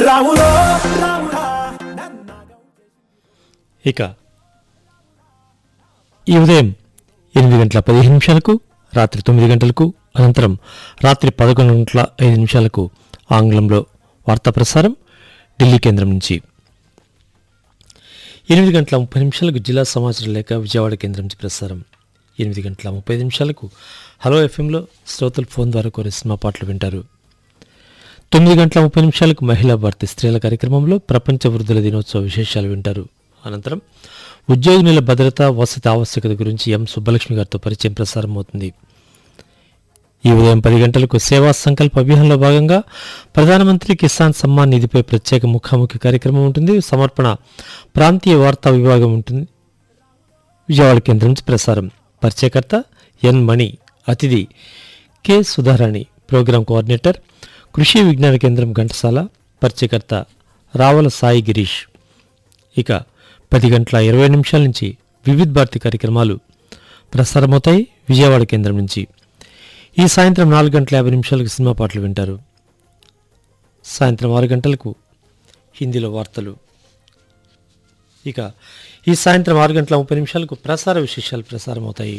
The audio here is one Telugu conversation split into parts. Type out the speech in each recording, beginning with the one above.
రాములో రాముడా ఇక ఈ ఉదయం ఎనిమిది గంటల పదిహేను నిమిషాలకు రాత్రి తొమ్మిది గంటలకు అనంతరం రాత్రి పదకొండు గంటల ఐదు నిమిషాలకు ఆంగ్లంలో వార్తా ప్రసారం ఢిల్లీ కేంద్రం నుంచి ఎనిమిది గంటల ముప్పై నిమిషాలకు జిల్లా సమాచార లేఖ విజయవాడ కేంద్రం నుంచి ప్రసారం ఎనిమిది గంటల ముప్పై ఐదు నిమిషాలకు హలో ఎఫ్ఎంలో శ్రోతలు ఫోన్ ద్వారా కోరే సినిమా పాటలు వింటారు తొమ్మిది గంటల ముప్పై నిమిషాలకు మహిళా భారతి స్త్రీల కార్యక్రమంలో ప్రపంచ వృద్ధుల దినోత్సవ విశేషాలు వింటారు అనంతరం ఉద్యోగినుల భద్రత వసతి ఆవశ్యకత గురించి ఎం సుబ్బలక్ష్మి గారితో పరిచయం ప్రసారం అవుతుంది ఈ ఉదయం పది గంటలకు సేవా సంకల్ప అభియాన్లో భాగంగా ప్రధానమంత్రి కిసాన్ సమ్మాన్ నిధిపై ప్రత్యేక ముఖాముఖి కార్యక్రమం ఉంటుంది సమర్పణ ప్రాంతీయ వార్తా విభాగం ఉంటుంది విజయవాడ కేంద్రం నుంచి ప్రసారం పరిచయకర్త ఎన్ మణి అతిథి కె సుధారాణి ప్రోగ్రాం కోఆర్డినేటర్ కృషి విజ్ఞాన కేంద్రం ఘంటసాల పరిచయకర్త రావల సాయి గిరీష్ ఇక పది గంటల ఇరవై నిమిషాల నుంచి వివిధ్ భారతి కార్యక్రమాలు ప్రసారమవుతాయి విజయవాడ కేంద్రం నుంచి ఈ సాయంత్రం నాలుగు గంటల యాభై నిమిషాలకు సినిమా పాటలు వింటారు సాయంత్రం ఆరు గంటలకు హిందీలో వార్తలు ఇక ఈ సాయంత్రం ఆరు గంటల ముప్పై నిమిషాలకు ప్రసార విశేషాలు ప్రసారం అవుతాయి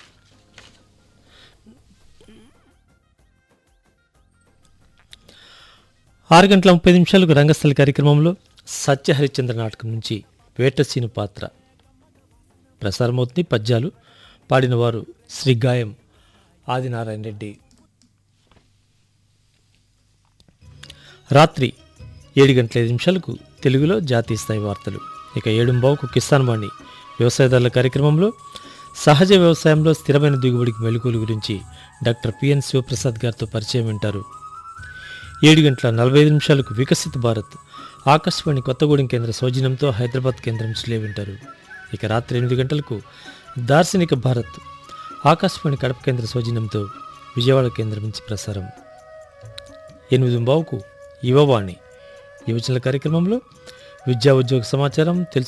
ఆరు గంటల ముప్పై నిమిషాలకు రంగస్థల కార్యక్రమంలో సత్య హరిశ్చంద్ర నాటకం నుంచి వేటసీను పాత్ర ప్రసారమవుతుంది పద్యాలు పాడినవారు శ్రీ గాయం ఆదినారాయణ రెడ్డి రాత్రి ఏడు గంటల ఐదు నిమిషాలకు తెలుగులో జాతీయ స్థాయి వార్తలు ఇక ఏడుంబావుకు కిసాన్ వాణి వ్యవసాయదారుల కార్యక్రమంలో సహజ వ్యవసాయంలో స్థిరమైన దిగుబడికి మెలకువల గురించి డాక్టర్ పిఎన్ శివప్రసాద్ గారితో పరిచయం వింటారు ఏడు గంటల నలభై ఐదు నిమిషాలకు వికసిత్ భారత్ ఆకాశవాణి కొత్తగూడెం కేంద్ర సౌజన్యంతో హైదరాబాద్ కేంద్రం నుంచి వింటారు ఇక రాత్రి ఎనిమిది గంటలకు దార్శనిక భారత్ ఆకాశవాణి కడప కేంద్ర సౌజన్యంతో విజయవాడ కేంద్రం నుంచి ప్రసారం ఎనిమిది బావుకు యువవాణి యువజనుల కార్యక్రమంలో విద్యా ఉద్యోగ సమాచారం తెలుసు